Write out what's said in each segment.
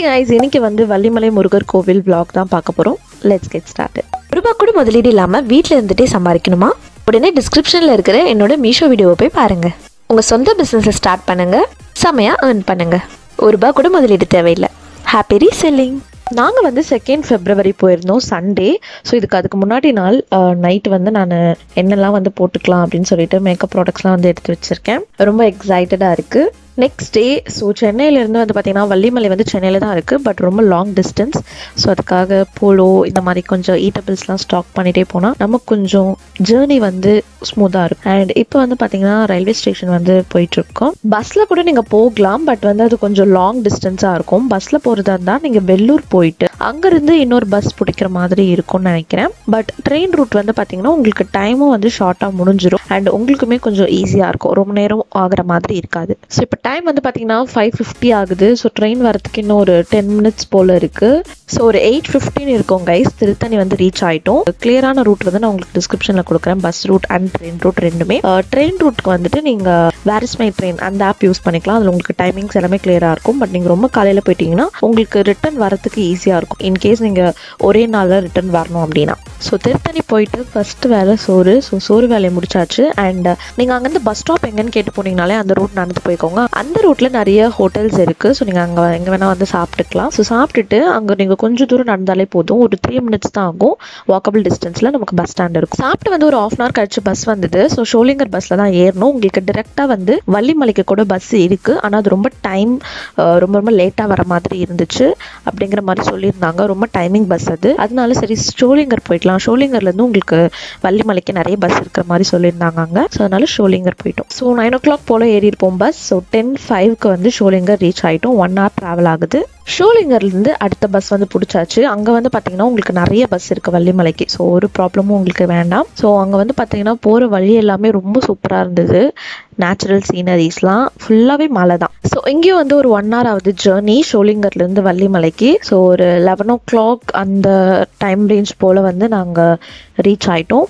guys இன்னைக்கு வந்து வள்ளிமலை முருகர் கோவில் vlog தான் பார்க்க போகிறோம் லெட்ஸ் கெட் ஸ்டார்ட் ரூபா கூட முதலீடு இல்லாமல் வீட்டில் இருந்துட்டே சம்பாதிக்கணுமா உடனே டிஸ்கிரிப்ஷனில் இருக்கிற என்னோட மீஷோ வீடியோவை போய் பாருங்க உங்கள் சொந்த பிஸ்னஸை ஸ்டார்ட் பண்ணுங்க செமையாக earn பண்ணுங்க ஒரு ரூபா கூட முதலீடு தேவையில்லை ஹாப்பி ரீசெல்லிங் நாங்கள் வந்து செகண்ட் ஃபெப்ரவரி போயிருந்தோம் சண்டே ஸோ இதுக்கு அதுக்கு முன்னாடி நாள் நைட் வந்து நான் என்னெல்லாம் வந்து போட்டுக்கலாம் அப்படின்னு சொல்லிட்டு மேக்கப் ப்ராடக்ட்ஸ்லாம் வந்து எடுத்து வச்சுருக்கேன் ரொம்ப எக்ஸைட்டடாக இருக்குது நெக்ஸ்ட் டே ஸோ சென்னையிலேருந்து வந்து பார்த்தீங்கன்னா வள்ளிமலை வந்து சென்னையில் தான் இருக்குது பட் ரொம்ப லாங் டிஸ்டன்ஸ் ஸோ அதுக்காக போலோ இந்த மாதிரி கொஞ்சம் ஈட்டபிள்ஸ்லாம் ஸ்டாக் பண்ணிகிட்டே போனால் நமக்கு கொஞ்சம் ஜேர்னி வந்து ஸ்மூத்தாக இருக்கும் அண்ட் இப்போ வந்து பார்த்தீங்கன்னா ரயில்வே ஸ்டேஷன் வந்து போயிட்டுருக்கோம் பஸ்ஸில் கூட நீங்கள் போகலாம் பட் வந்து அது கொஞ்சம் லாங் டிஸ்டன்ஸாக இருக்கும் பஸ்ஸில் போகிறதா இருந்தால் நீங்கள் வெள்ளூர் போயிட்டு அங்கேருந்து இன்னொரு பஸ் பிடிக்கிற மாதிரி இருக்கும்னு நினைக்கிறேன் பட் ட்ரெயின் ரூட் வந்து பார்த்தீங்கன்னா உங்களுக்கு டைமும் வந்து ஷார்ட்டாக முடிஞ்சிடும் அண்ட் உங்களுக்குமே கொஞ்சம் ஈஸியாக இருக்கும் ரொம்ப நேரம் ஆகிற மாதிரி இருக்காது ஸோ இப்போ டைம் வந்து பார்த்தீங்கன்னா ஃபைவ் ஃபிஃப்டி ஆகுது ஸோ ட்ரெயின் வரதுக்கு இன்னும் ஒரு டென் மினிட்ஸ் போல் இருக்குது ஸோ ஒரு எயிட் ஃபிஃப்டின் இருக்கும் கைஸ் திருத்தணி வந்து ரீச் ஆகிட்டோம் கிளியரான ரூட் வந்து நான் உங்களுக்கு டிஸ்கிரிப்ஷனில் கொடுக்குறேன் bus route and train route ரெண்டுமே ட்ரெயின் ரூட்க்கு வந்துட்டு நீங்கள் வேரிஸ் மை ட்ரெயின் அந்த ஆப் யூஸ் பண்ணிக்கலாம் அதில் உங்களுக்கு டைமிங்ஸ் எல்லாமே கிளியராக இருக்கும் பட் நீங்கள் ரொம்ப காலையில் போயிட்டீங்கன்னா உங்களுக்கு ரிட்டர்ன் வரதுக்கு ஈஸியாக இருக்கும் இன்கேஸ் நீங்கள் ஒரே நாளில் ரிட்டர்ன் வரணும் அப்படின்னா ஸோ திருத்தணி போயிட்டு ஃபர்ஸ்ட் வேலை சோறு ஸோ சோறு வேலையை முடிச்சாச்சு அண்ட் நீங்கள் அங்கேருந்து பஸ் ஸ்டாப் எங்கன்னு கேட்டு போனீங்கனாலே அந்த ரூட் நடந்து போய்க்கோங்க அந்த ரூட்டில் நிறைய ஹோட்டல்ஸ் இருக்குது ஸோ நீங்கள் அங்கே எங்கே வேணால் வந்து சாப்பிட்டுக்கலாம் ஸோ சாப்பிட்டுட்டு அங்கே நீங்கள் கொஞ்சம் தூரம் நடந்தாலே போதும் ஒரு த்ரீ மினிட்ஸ் தான் ஆகும் வாக்கபிள் டிஸ்டன்ஸில் நமக்கு பஸ் ஸ்டாண்ட் இருக்கும் சாப்பிட்டு வந்து ஒரு ஆஃப் அன் ஹவர் கழிச்சு பஸ் வந்தது ஸோ ஷோலிங்கர் பஸ்ஸில் தான் ஏறணும் உங்களுக்கு டிரெக்டாக வந்து வள்ளிமலைக்கு கூட பஸ் இருக்குது ஆனால் அது ரொம்ப டைம் ரொம்ப ரொம்ப லேட்டாக வர மாதிரி இருந்துச்சு அப்படிங்கிற மாதிரி சொல்லியிருந்தாங்க ரொம்ப டைமிங் பஸ் அது அதனால சரி ஷோலிங்கர் போயிடலாம் ஷோலிங்கர்லேருந்து உங்களுக்கு வள்ளிமலைக்கு நிறைய பஸ் இருக்கிற மாதிரி சொல்லியிருந்தாங்க அங்கே ஸோ அதனால ஷோலிங்கர் போயிட்டோம் ஸோ நைன் ஓ கிளாக் போல் ஏறி இருப்போம் பஸ் ஸோ டென் ஃபைவ்க்கு வந்து ஷோலிங்கர் ரீச் ஆகிட்டோம் ஒன் ஹவர் ட்ராவல் ஆகுது ஷோலிங்கர்லேருந்து அடுத்த பஸ் வந்து பிடிச்சாச்சு அங்கே வந்து பார்த்தீங்கன்னா உங்களுக்கு நிறைய பஸ் இருக்குது வள்ளிமலைக்கு ஸோ ஒரு ப்ராப்ளமும் உங்களுக்கு வேண்டாம் ஸோ அங்கே வந்து பார்த்தீங்கன்னா போகிற வழி எல்லாமே ரொம்ப சூப்பராக இருந்தது நேச்சுரல் சீனரிஸ்லாம் ஃபுல்லாகவே மலை தான் ஸோ இங்கேயும் வந்து ஒரு ஒன் ஹவர் ஆகுது ஜேர்னி ஷோலிங்கர்லேருந்து வள்ளிமலைக்கு ஸோ ஒரு லெவன் ஓ கிளாக் அந்த டைம் ரேஞ்ச் போல் வந்து நாங்கள் ரீச் ஆகிட்டோம்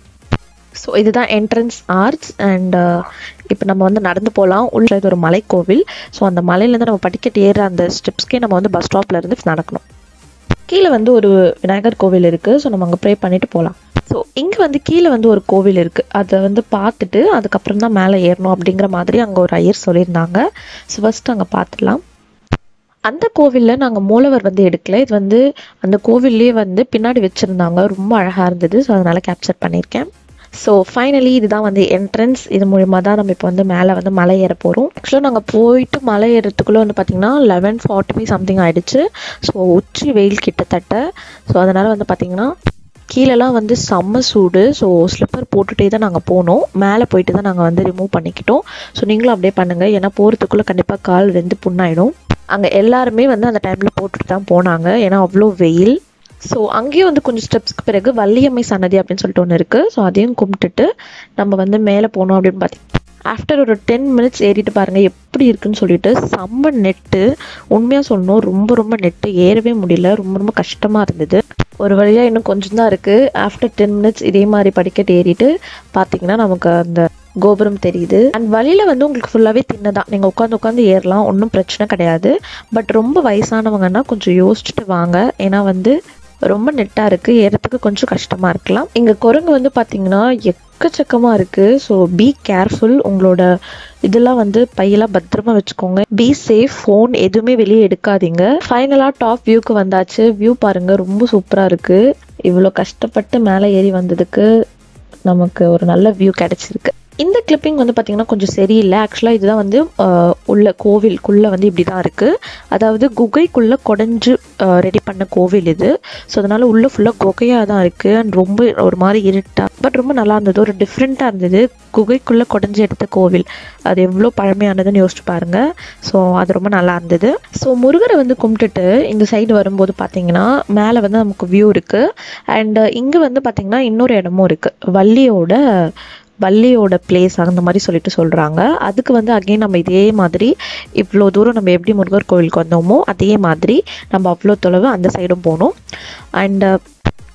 ஸோ இதுதான் என்ட்ரன்ஸ் ஆர்ச் அண்ட் இப்போ நம்ம வந்து நடந்து போகலாம் உள்ள இது ஒரு மலைக்கோவில் ஸோ அந்த மலையிலேருந்து நம்ம படிக்கட்டு ஏற அந்த ஸ்டெப்ஸ்க்கே நம்ம வந்து பஸ் ஸ்டாப்ல இருந்து நடக்கணும் கீழே வந்து ஒரு விநாயகர் கோவில் இருக்குது ஸோ நம்ம அங்கே ப்ரே பண்ணிட்டு போகலாம் ஸோ இங்கே வந்து கீழே வந்து ஒரு கோவில் இருக்குது அதை வந்து பார்த்துட்டு அதுக்கப்புறம் தான் மேலே ஏறணும் அப்படிங்கிற மாதிரி அங்கே ஒரு ஐயர் சொல்லியிருந்தாங்க ஸோ ஃபஸ்ட்டு அங்கே பார்த்துடலாம் அந்த கோவிலில் நாங்கள் மூலவர் வந்து எடுக்கல இது வந்து அந்த கோவில்லையே வந்து பின்னாடி வச்சுருந்தாங்க ரொம்ப அழகாக இருந்தது ஸோ அதனால் கேப்சர் பண்ணியிருக்கேன் ஸோ ஃபைனலி இதுதான் வந்து என்ட்ரன்ஸ் இது மூலிமா தான் நம்ம இப்போ வந்து மேலே வந்து மலை ஏற போகிறோம் ஆக்சுவலாக நாங்கள் போயிட்டு மலை ஏறத்துக்குள்ளே வந்து பார்த்திங்கன்னா லெவன் ஃபார்ட்டி ஃபைவ் சம்திங் ஆகிடுச்சு ஸோ உச்சி வெயில் கிட்டத்தட்ட ஸோ அதனால் வந்து பார்த்திங்கன்னா கீழெல்லாம் வந்து செம்ம சூடு ஸோ ஸ்லிப்பர் போட்டுகிட்டே தான் நாங்கள் போனோம் மேலே போயிட்டு தான் நாங்கள் வந்து ரிமூவ் பண்ணிக்கிட்டோம் ஸோ நீங்களும் அப்படியே பண்ணுங்கள் ஏன்னா போகிறதுக்குள்ளே கண்டிப்பாக கால் வெந்து புண்ணாயிடும் அங்கே எல்லாருமே வந்து அந்த டைமில் போட்டுட்டு தான் போனாங்க ஏன்னா அவ்வளோ வெயில் ஸோ அங்கேயும் வந்து கொஞ்சம் ஸ்டெப்ஸ்க்கு பிறகு வள்ளியம்மை சன்னதி அப்படின்னு சொல்லிட்டு ஒன்று இருக்குது ஸோ அதையும் கும்பிட்டுட்டு நம்ம வந்து மேலே போனோம் அப்படின்னு பார்த்தீங்கன்னா ஆஃப்டர் ஒரு டென் மினிட்ஸ் ஏறிட்டு பாருங்கள் எப்படி இருக்குன்னு சொல்லிட்டு செம்ம நெட்டு உண்மையாக சொல்லணும் ரொம்ப ரொம்ப நெட்டு ஏறவே முடியல ரொம்ப ரொம்ப கஷ்டமாக இருந்தது ஒரு வழியாக இன்னும் கொஞ்சம் தான் இருக்குது ஆஃப்டர் டென் மினிட்ஸ் இதே மாதிரி படிக்கட்டு ஏறிட்டு பார்த்தீங்கன்னா நமக்கு அந்த கோபுரம் தெரியுது அண்ட் வழியில் வந்து உங்களுக்கு ஃபுல்லாகவே தின்னதான் நீங்கள் உட்காந்து உட்காந்து ஏறலாம் ஒன்றும் பிரச்சனை கிடையாது பட் ரொம்ப வயசானவங்கன்னா கொஞ்சம் யோசிச்சுட்டு வாங்க ஏன்னா வந்து ரொம்ப நெட்டாக இருக்குது ஏறத்துக்கு கொஞ்சம் கஷ்டமாக இருக்கலாம் இங்கே குரங்கு வந்து பார்த்தீங்கன்னா எக்கச்சக்கமாக இருக்குது ஸோ பி கேர்ஃபுல் உங்களோட இதெல்லாம் வந்து பையெல்லாம் பத்திரமா வச்சுக்கோங்க பி சேஃப் ஃபோன் எதுவுமே வெளியே எடுக்காதீங்க ஃபைனலாக டாப் வியூக்கு வந்தாச்சு வியூ பாருங்கள் ரொம்ப சூப்பராக இருக்குது இவ்வளோ கஷ்டப்பட்டு மேலே ஏறி வந்ததுக்கு நமக்கு ஒரு நல்ல வியூ கிடச்சிருக்கு இந்த கிளிப்பிங் வந்து பார்த்திங்கன்னா கொஞ்சம் சரியில்லை ஆக்சுவலாக இதுதான் வந்து உள்ள கோவிலுக்குள்ளே வந்து இப்படி தான் இருக்குது அதாவது குகைக்குள்ளே குடஞ்சு ரெடி பண்ண கோவில் இது ஸோ அதனால் உள்ளே ஃபுல்லாக குகையாக தான் இருக்குது அண்ட் ரொம்ப ஒரு மாதிரி இருட்டாக பட் ரொம்ப நல்லா இருந்தது ஒரு டிஃப்ரெண்ட்டாக இருந்தது குகைக்குள்ளே குடஞ்சி எடுத்த கோவில் அது எவ்வளோ பழமையானதுன்னு யோசிச்சு பாருங்கள் ஸோ அது ரொம்ப நல்லா இருந்தது ஸோ முருகரை வந்து கும்பிட்டுட்டு இந்த சைடு வரும்போது பார்த்தீங்கன்னா மேலே வந்து நமக்கு வியூ இருக்குது அண்ட் இங்கே வந்து பார்த்திங்கன்னா இன்னொரு இடமும் இருக்குது வள்ளியோட வள்ளியோட பிளேஸ் அந்த மாதிரி சொல்லிட்டு சொல்கிறாங்க அதுக்கு வந்து அகெயின் நம்ம இதே மாதிரி இவ்வளோ தூரம் நம்ம எப்படி முருகர் கோவிலுக்கு வந்தோமோ அதே மாதிரி நம்ம அவ்வளோ தொலைவு அந்த சைடும் போகணும் அண்ட்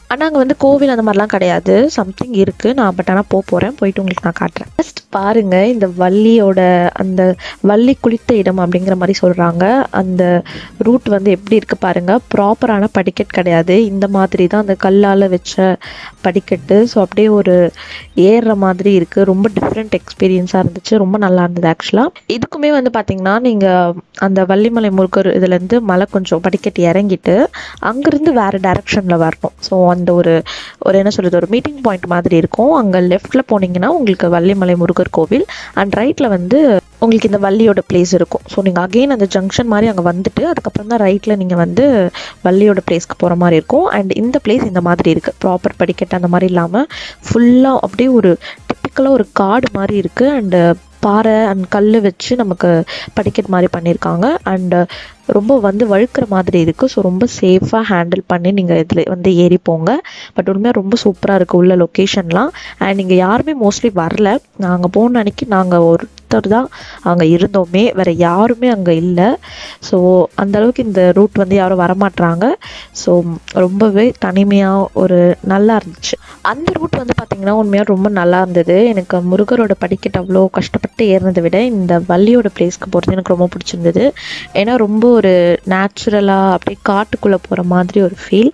ஆனால் அங்கே வந்து கோவில் அந்த மாதிரிலாம் கிடையாது சம்திங் இருக்குது நான் பட் ஆனால் போக போகிறேன் போயிட்டு உங்களுக்கு நான் காட்டுறேன் ஃபஸ்ட் பாருங்கள் இந்த வள்ளியோட அந்த வள்ளி குளித்த இடம் அப்படிங்கிற மாதிரி சொல்கிறாங்க அந்த ரூட் வந்து எப்படி இருக்குது பாருங்கள் ப்ராப்பரான படிக்கட் கிடையாது இந்த மாதிரி தான் அந்த கல்லால் வச்ச படிக்கட்டு ஸோ அப்படியே ஒரு ஏறுற மாதிரி இருக்குது ரொம்ப டிஃப்ரெண்ட் எக்ஸ்பீரியன்ஸாக இருந்துச்சு ரொம்ப நல்லா இருந்தது ஆக்சுவலாக இதுக்குமே வந்து பார்த்திங்கன்னா நீங்கள் அந்த வள்ளிமலை முருகர் இதுலேருந்து மலை கொஞ்சம் படிக்கட்டு இறங்கிட்டு அங்கேருந்து வேறு டைரக்ஷனில் வரணும் ஸோ அந்த ஒரு ஒரு என்ன சொல்கிறது ஒரு மீட்டிங் பாயிண்ட் மாதிரி இருக்கும் அங்கே லெஃப்ட்டில் போனீங்கன்னா உங்களுக்கு வள்ளிமலை முருகர் கோவில் அண்ட் ரைட்டில் வந்து உங்களுக்கு இந்த வள்ளியோட பிளேஸ் இருக்கும் ஸோ நீங்கள் அகெயின் அந்த ஜங்ஷன் மாதிரி அங்கே வந்துட்டு அதுக்கப்புறம் தான் ரைட்டில் நீங்கள் வந்து வள்ளியோட பிளேஸ்க்கு போகிற மாதிரி இருக்கும் அண்ட் இந்த பிளேஸ் இந்த மாதிரி இருக்குது ப்ராப்பர் படிக்கட்டு அந்த மாதிரி இல்லாமல் ஃபுல்லாக அப்படியே ஒரு டிப்பிக்கலாக ஒரு காடு மாதிரி இருக்குது அண்டு பாறை அண்ட் கல் வச்சு நமக்கு படிக்கட் மாதிரி பண்ணியிருக்காங்க அண்டு ரொம்ப வந்து வழுக்கிற மாதிரி இருக்குது ஸோ ரொம்ப சேஃபாக ஹேண்டில் பண்ணி நீங்கள் இதில் வந்து ஏறி போங்க பட் உண்மையாக ரொம்ப சூப்பராக இருக்குது உள்ள லொக்கேஷன்லாம் அண்ட் நீங்கள் யாருமே மோஸ்ட்லி வரல நாங்கள் போன அன்னைக்கு நாங்கள் ஒருத்தர் தான் அங்கே இருந்தோமே வேறு யாருமே அங்கே இல்லை ஸோ அந்தளவுக்கு இந்த ரூட் வந்து யாரும் வரமாட்றாங்க ஸோ ரொம்பவே தனிமையாக ஒரு நல்லா இருந்துச்சு அந்த ரூட் வந்து பார்த்திங்கன்னா உண்மையாக ரொம்ப நல்லா இருந்தது எனக்கு முருகரோட படிக்கட்டு அவ்வளோ கஷ்டப்பட்டு ஏறினதை விட இந்த வள்ளியோட பிளேஸ்க்கு போகிறது எனக்கு ரொம்ப பிடிச்சிருந்தது ஏன்னா ரொம்ப ஒரு நேச்சுரலாக அப்படியே காட்டுக்குள்ளே போகிற மாதிரி ஒரு ஃபீல்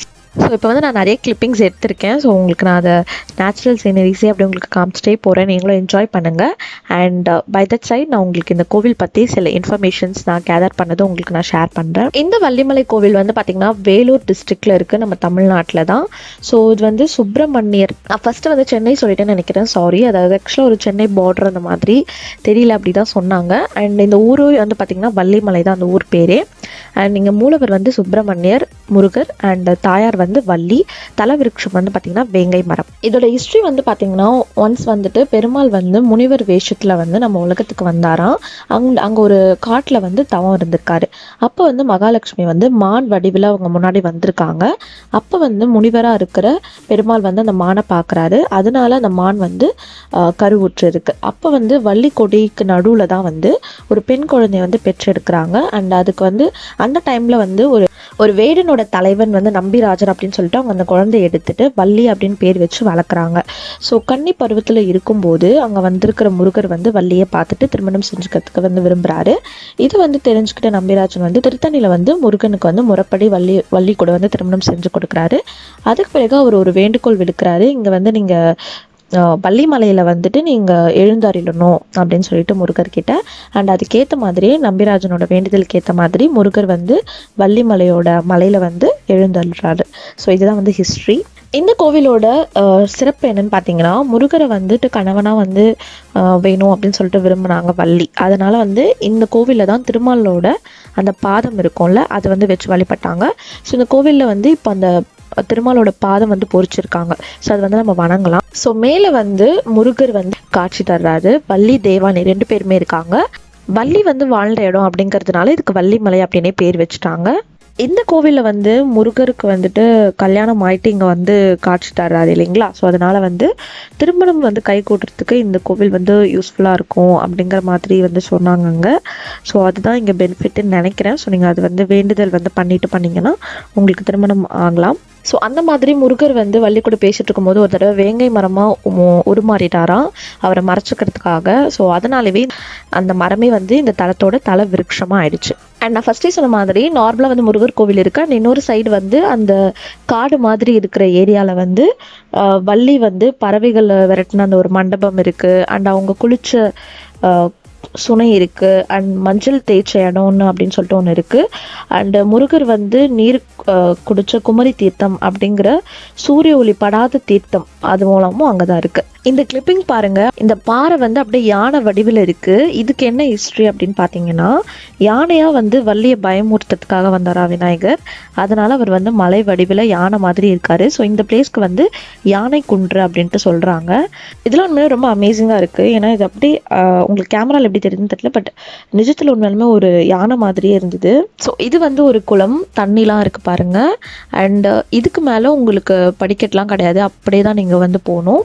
ஸோ இப்போ வந்து நான் நிறைய கிளிப்பிங்ஸ் எடுத்திருக்கேன் ஸோ உங்களுக்கு நான் அதை நேச்சுரல் சீனரிஸே அப்படி உங்களுக்கு காமிச்சிட்டே போகிறேன் நீங்களும் என்ஜாய் பண்ணுங்கள் அண்ட் பை தட் சைட் நான் உங்களுக்கு இந்த கோவில் பற்றி சில இன்ஃபர்மேஷன்ஸ் நான் கேதர் பண்ணதை உங்களுக்கு நான் ஷேர் பண்ணுறேன் இந்த வள்ளிமலை கோவில் வந்து பார்த்திங்கன்னா வேலூர் டிஸ்ட்ரிக்டில் இருக்குது நம்ம தமிழ்நாட்டில் தான் ஸோ இது வந்து சுப்பிரமணியர் நான் ஃபஸ்ட்டு வந்து சென்னை சொல்லிட்டேன்னு நினைக்கிறேன் சாரி அதாவது ஆக்சுவலாக ஒரு சென்னை பார்டர் அந்த மாதிரி தெரியல அப்படி தான் சொன்னாங்க அண்ட் இந்த ஊர் வந்து பார்த்திங்கன்னா வள்ளிமலை தான் அந்த ஊர் பேரே அண்ட் இங்கே மூலவர் வந்து சுப்பிரமணியர் முருகர் அண்ட் தாயார் வந்து வள்ளி தலவிருட்சம் வந்து பார்த்திங்கன்னா வேங்கை மரம் இதோட ஹிஸ்ட்ரி வந்து பார்த்திங்கன்னா ஒன்ஸ் வந்துட்டு பெருமாள் வந்து முனிவர் வேஷத்தில் வந்து நம்ம உலகத்துக்கு வந்தாராம் அங் அங்கே ஒரு காட்டில் வந்து தவம் இருந்திருக்காரு அப்போ வந்து மகாலட்சுமி வந்து மான் வடிவில் அவங்க முன்னாடி வந்திருக்காங்க அப்போ வந்து முனிவராக இருக்கிற பெருமாள் வந்து அந்த மானை பார்க்குறாரு அதனால அந்த மான் வந்து ஆஹ், கருவுற்று இருக்கு அப்போ வந்து வள்ளி கொடிக்கு நடுவில் தான் வந்து ஒரு பெண் குழந்தைய வந்து பெற்றெடுக்கிறாங்க அண்ட் அதுக்கு வந்து அந்த டைமில் வந்து ஒரு ஒரு வேடனோட தலைவன் வந்து நம்பிராஜர் அப்படின்னு சொல்லிட்டு அவங்க அந்த குழந்தைய எடுத்துட்டு வள்ளி அப்படின்னு பேர் வச்சு வளர்க்குறாங்க ஸோ கன்னி பருவத்தில் இருக்கும்போது அங்கே வந்திருக்கிற முருகர் வந்து வள்ளியை பார்த்துட்டு திருமணம் செஞ்சுக்கிறதுக்கு வந்து விரும்புகிறாரு இது வந்து தெரிஞ்சுக்கிட்ட நம்பிராஜன் வந்து திருத்தணியில் வந்து முருகனுக்கு வந்து முறைப்படி வள்ளி வள்ளி கூட வந்து திருமணம் செஞ்சு கொடுக்குறாரு அதுக்கு பிறகு அவர் ஒரு வேண்டுகோள் விடுக்கிறாரு இங்கே வந்து நீங்கள் வள்ளிமலையில் வந்துட்டு நீங்கள் எழுந்தருளணும் அப்படின்னு சொல்லிட்டு முருகர்கிட்ட அண்ட் அதுக்கேற்ற மாதிரியே நம்பிராஜனோட வேண்டுதலுக்கு ஏற்ற மாதிரி முருகர் வந்து வள்ளிமலையோட மலையில் வந்து எழுந்தருள்றாரு ஸோ இதுதான் வந்து ஹிஸ்ட்ரி இந்த கோவிலோட அஹ், சிறப்பு என்னன்னு பார்த்தீங்கன்னா முருகரை வந்துட்டு கணவனாக வந்து அஹ், வேணும் அப்படின்னு சொல்லிட்டு விரும்பினாங்க வள்ளி அதனால வந்து இந்த கோவிலில் தான் திருமாலோட அந்த பாதம் இருக்கும்ல அதை வந்து வச்சு வழிபட்டாங்க ஸோ இந்த கோவிலில் வந்து இப்போ அந்த திருமாலோட பாதம் வந்து பொறிச்சிருக்காங்க ஸோ அது வந்து நம்ம வணங்கலாம் ஸோ மேலே வந்து முருகர் வந்து காட்சி தர்றாரு வள்ளி தேவானி ரெண்டு பேருமே இருக்காங்க வள்ளி வந்து வாழ்ந்த இடம் அப்படிங்கிறதுனால இதுக்கு வள்ளிமலை அப்படின்னே பேர் வச்சுட்டாங்க இந்த கோவிலில் வந்து முருகருக்கு வந்துட்டு கல்யாணம் ஆயிட்டு இங்கே வந்து காட்சி தர்றாரு இல்லைங்களா ஸோ அதனால வந்து திருமணம் வந்து கை கூட்டுறதுக்கு இந்த கோவில் வந்து யூஸ்ஃபுல்லாக இருக்கும் அப்படிங்கிற மாதிரி வந்து சொன்னாங்கங்க ஸோ அதுதான் இங்கே பெனிஃபிட்னு நினைக்கிறேன் ஸோ நீங்கள் அது வந்து வேண்டுதல் வந்து பண்ணிட்டு பண்ணீங்கன்னா உங்களுக்கு திருமணம் ஆகலாம் ஸோ அந்த மாதிரி முருகர் வந்து வள்ளி கூட பேசிட்டு இருக்கும்போது ஒரு தடவை வேங்கை மரமாக உருமாறிட்டாராம் அவரை மறைச்சிக்கிறதுக்காக ஸோ அதனாலவே அந்த மரமே வந்து இந்த தலத்தோட தல விருட்சமாக ஆயிடுச்சு அண்ட் நான் ஃபஸ்ட்டே சொன்ன மாதிரி நார்மலாக வந்து முருகர் கோவில் இருக்கு அண்ட் இன்னொரு சைடு வந்து அந்த காடு மாதிரி இருக்கிற ஏரியாவில் வந்து ஆஹ், வள்ளி வந்து பறவைகள் விரட்டின அந்த ஒரு மண்டபம் இருக்கு அண்ட் அவங்க குளிச்ச ஆஹ், சுனை இருக்கு அண்ட் மஞ்சள் தேய்ச்ச இடம் ஒன்று அப்படின்னு சொல்லிட்டு ஒன்று இருக்கு அண்ட் முருகர் வந்து நீர் ஆஹ், குடிச்ச குமரி தீர்த்தம் அப்படிங்கிற சூரிய ஒளி படாத தீர்த்தம் அது மூலமும் அங்கே தான் இருக்கு இந்த கிளிப்பிங் பாருங்க இந்த பாறை வந்து அப்படியே யானை வடிவில் இருக்கு இதுக்கு என்ன ஹிஸ்ட்ரி அப்படின்னு பார்த்தீங்கன்னா யானையா வந்து வள்ளியை பயமுறுத்துறதுக்காக வந்தாரா விநாயகர் அதனால அவர் வந்து மலை வடிவில் யானை மாதிரி இருக்காரு ஸோ இந்த பிளேஸ்க்கு வந்து யானை குன்று அப்படின்ட்டு சொல்றாங்க இதெல்லாம் உண்மையிலே ரொம்ப அமேசிங்காக இருக்கு ஏன்னா இது அப்படியே ஆஹ், உங்களுக்கு கேமரால எப்படி தெரியுதுன்னு தெரியல பட் நிஜத்தில் உண்மையாலுமே ஒரு யானை மாதிரியே இருந்தது ஸோ இது வந்து ஒரு குளம் தண்ணிலாம் இருக்கு பாருங்க அண்ட் இதுக்கு மேலே உங்களுக்கு படிக்கட்டுலாம் கிடையாது அப்படியே தான் நீங்கள் வந்து போகணும்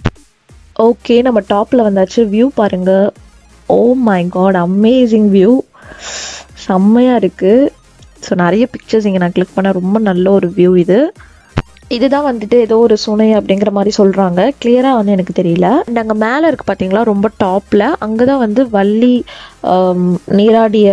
ஓகே நம்ம டாப்பில் வந்தாச்சு வியூ பாருங்க oh my God amazing view செம்மையாக இருக்குது ஸோ நிறைய பிக்சர்ஸ் இங்கே நான் கிளிக் பண்ண ரொம்ப நல்ல ஒரு வியூ இது இதுதான் வந்துட்டு ஏதோ ஒரு சுனை அப்படிங்கிற மாதிரி சொல்கிறாங்க கிளியராக வந்து எனக்கு தெரியல அண்ட் அங்கே மேலே இருக்குது பார்த்தீங்களா ரொம்ப டாப்பில் அங்கே தான் வந்து வள்ளி ஆம், நீராடிய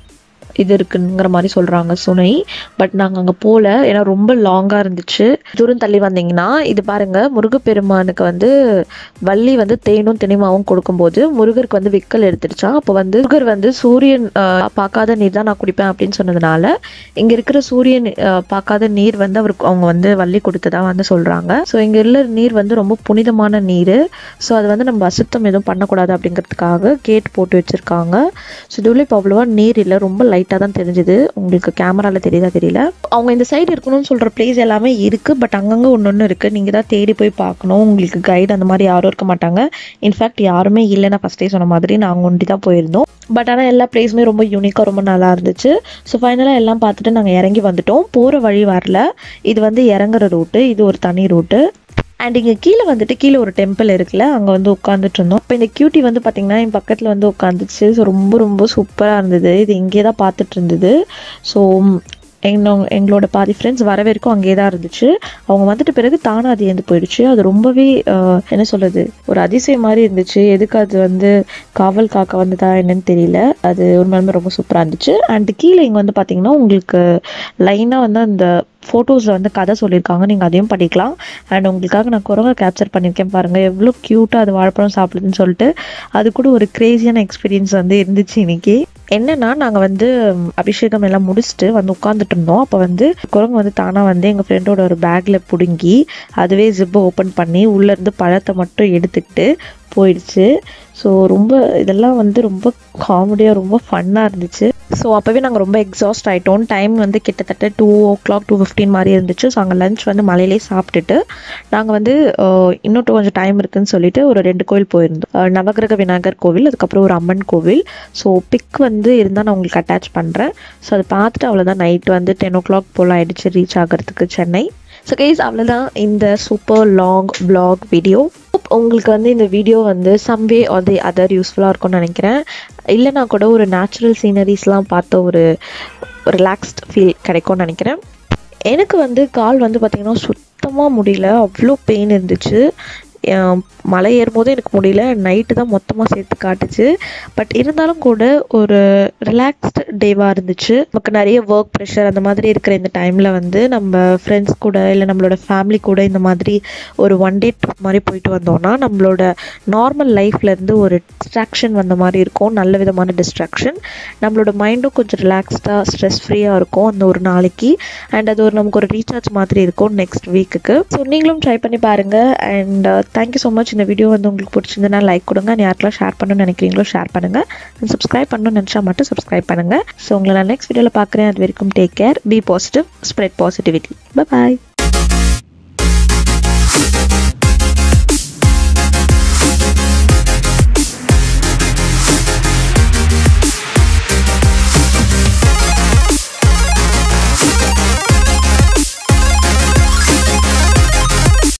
இது இருக்குங்கிற மாதிரி சொல்கிறாங்க சுனை பட் நாங்கள் அங்கே போகல ஏன்னா ரொம்ப லாங்காக இருந்துச்சு தூரம் தள்ளி வந்தீங்கன்னா இது பாருங்க முருகப்பெருமானுக்கு வந்து வள்ளி வந்து தேனும் திணிமாவும் கொடுக்கும்போது முருகருக்கு வந்து விக்கல் எடுத்துடுச்சா அப்போ வந்து முருகர் வந்து சூரியன் ஆஹ், பார்க்காத நீர் தான் நான் குடிப்பேன் அப்படின்னு சொன்னதுனால இங்கே இருக்கிற சூரியன் ஆஹ், பார்க்காத நீர் வந்து அவருக்கு அவங்க வந்து வள்ளி கொடுத்ததா வந்து சொல்கிறாங்க ஸோ இங்கே உள்ள நீர் வந்து ரொம்ப புனிதமான நீர் ஸோ அது வந்து நம்ம அசுத்தம் எதுவும் பண்ணக்கூடாது அப்படிங்கிறதுக்காக கேட் போட்டு வச்சுருக்காங்க ஸோ இதுல இப்போ அவ்வளோவா நீர் இல்லை ரொம்ப லைட்டாக தான் தெரிஞ்சுது உங்களுக்கு கேமராவில் தெரியுதா தெரியல அவங்க இந்த சைடு இருக்கணும்னு சொல்கிற பிளேஸ் எல்லாமே இருக்குது பட் அங்கங்கே ஒன்று ஒன்று இருக்குது நீங்கள் தான் தேடி போய் பார்க்கணும் உங்களுக்கு கைடு அந்த மாதிரி யாரும் இருக்க மாட்டாங்க இன்ஃபேக்ட் யாருமே இல்லை நான் ஃபஸ்ட்டே சொன்ன மாதிரி நாங்கள் ஒண்டி தான் போயிருந்தோம் பட் ஆனால் எல்லா பிளேஸுமே ரொம்ப யூனிக்காக ரொம்ப நல்லா இருந்துச்சு ஸோ ஃபைனலாக எல்லாம் பார்த்துட்டு நாங்கள் இறங்கி வந்துட்டோம் போகிற வழி வரல இது வந்து இறங்குற ரூட்டு இது ஒரு தனி ரூட்டு அண்ட் இங்கே கீழே வந்துட்டு கீழே ஒரு டெம்பிள் இருக்குல்ல அங்கே வந்து உட்காந்துட்டு இருந்தோம் இப்போ இந்த கியூட்டி வந்து பார்த்தீங்கன்னா என் பக்கத்தில் வந்து உட்காந்துச்சு ஸோ ரொம்ப ரொம்ப சூப்பராக இருந்தது இது இங்கே தான் பார்த்துட்டு இருந்தது ஸோ எங்களோட எங்களோட பாதி ஃப்ரெண்ட்ஸ் வர வரைக்கும் அங்கேயே தான் இருந்துச்சு அவங்க வந்துட்டு பிறகு தானாக அது ஏந்து போயிடுச்சு அது ரொம்பவே ஆஹ், என்ன சொல்றது ஒரு அதிசயம் மாதிரி இருந்துச்சு எதுக்கு அது வந்து காவல் காக்க வந்ததா என்னன்னு தெரியல அது உண்மையாலுமே ரொம்ப சூப்பராக இருந்துச்சு அண்ட் கீழே இங்கே வந்து பார்த்தீங்கன்னா உங்களுக்கு லைனாக வந்து அந்த ஃபோட்டோஸில் வந்து கதை சொல்லியிருக்காங்க நீங்கள் அதையும் படிக்கலாம் அண்ட் உங்களுக்காக நான் குரங்க கேப்சர் பண்ணியிருக்கேன் பாருங்கள் எவ்வளோ க்யூட்டாக அது வாழைப்பழம் சாப்பிடுதுன்னு சொல்லிட்டு அது கூட ஒரு க்ரேசியான எக்ஸ்பீரியன்ஸ் வந்து இருந்துச்சு இன்னைக்கு என்னன்னா நாங்கள் வந்து ம், அபிஷேகம் எல்லாம் முடிச்சுட்டு வந்து உட்காந்துட்டு இருந்தோம் அப்போ வந்து குரங்கு வந்து தானாக வந்து எங்கள் ஃப்ரெண்டோட ஒரு பேக்கில் பிடுங்கி அதுவே ஜிப்பை ஓப்பன் பண்ணி உள்ளேருந்து பழத்தை மட்டும் எடுத்துக்கிட்டு போயிடுச்சு ஸோ ரொம்ப இதெல்லாம் வந்து ரொம்ப காமெடியாக ரொம்ப ஃபன்னாக இருந்துச்சு ஸோ அப்போவே நாங்கள் ரொம்ப எக்ஸாஸ்ட் ஆகிட்டோம் டைம் வந்து கிட்டத்தட்ட two o'clock two fifteen மாதிரி இருந்துச்சு ஸோ அங்கே லஞ்ச் வந்து மலையிலே சாப்பிட்டுட்டு நாங்கள் வந்து அஹ், இன்னும் கொஞ்சம் டைம் இருக்குன்னு சொல்லிட்டு ஒரு ரெண்டு கோயில் போயிருந்தோம் அஹ், நவகிரக விநாயகர் கோவில் அதுக்கப்புறம் ஒரு அம்மன் கோவில் ஸோ பிக் வந்து இருந்தால் நான் உங்களுக்கு அட்டாச் பண்ணுறேன் ஸோ அதை பார்த்துட்டு அவ்வளோதான் நைட் வந்து டென் ஓ கிளாக் போல் ஆயிடுச்சு ரீச் ஆகிறதுக்கு சென்னை ஸோ கைஸ் அவ்வளோதான் இந்த சூப்பர் லாங் vlog வீடியோ உங்களுக்கு வந்து இந்த வீடியோ வந்து சம்வே ஆர் தி அதர் யூஸ்ஃபுல்லாக இருக்கும்னு நினைக்கிறேன் இல்லைனா கூட ஒரு நேச்சுரல் சீனரிஸ்லாம் பார்த்த ஒரு ரிலாக்ஸ்ட் ஃபீல் கிடைக்கும்னு நினைக்கிறேன் எனக்கு வந்து கால் வந்து பார்த்திங்கன்னா சுத்தமாக முடியல அவ்வளோ பெயின் இருந்துச்சு அஹ் மலை ஏறும்போது எனக்கு முடியல நைட்டு தான் மொத்தமாக சேர்த்து காட்டுச்சு பட் இருந்தாலும் கூட ஒரு ரிலாக்ஸ்டு டேவாக இருந்துச்சு நமக்கு நிறைய ஒர்க் ப்ரெஷர் அந்த மாதிரி இருக்கிற இந்த டைமில் வந்து நம்ம ஃப்ரெண்ட்ஸ் கூட இல்லை நம்மளோட ஃபேமிலி கூட இந்த மாதிரி ஒரு ஒன் டே ட்ரிப் மாதிரி போயிட்டு வந்தோம்னா நம்மளோட நார்மல் லைஃப்லேருந்து ஒரு டிஸ்ட்ராக்ஷன் வந்த மாதிரி இருக்கும் நல்ல விதமான டிஸ்ட்ராக்ஷன் நம்மளோட மைண்டும் கொஞ்சம் ரிலாக்ஸ்டாக ஸ்ட்ரெஸ் ஃப்ரீயாக இருக்கும் அந்த ஒரு நாளைக்கு அண்ட் அது ஒரு நமக்கு ஒரு ரீசார்ஜ் மாதிரி இருக்கும் நெக்ஸ்ட் வீக்குக்கு ஸோ நீங்களும் ட்ரை பண்ணி பாருங்கள் அண்ட் தேங்க்யூ ஸோ மச் இந்த வீடியோ வந்து உங்களுக்கு பிடிச்சிருந்ததுன்னா லைக் கொடுங்க and யாருக்கெல்லாம் ஷேர் பண்ணணும்னு நினைக்கிறீங்களோ ஷேர் பண்ணுங்கள் அண்ட் சப்ஸ்கிரைப் பண்ணணும்னு நினச்சா மட்டும் சப்ஸ்கிரைப் பண்ணுங்கள் ஸோ உங்களை நான் நெக்ஸ்ட் வீடியோவில் பார்க்குறேன் அது வரைக்கும் take care be positive spread positivity bye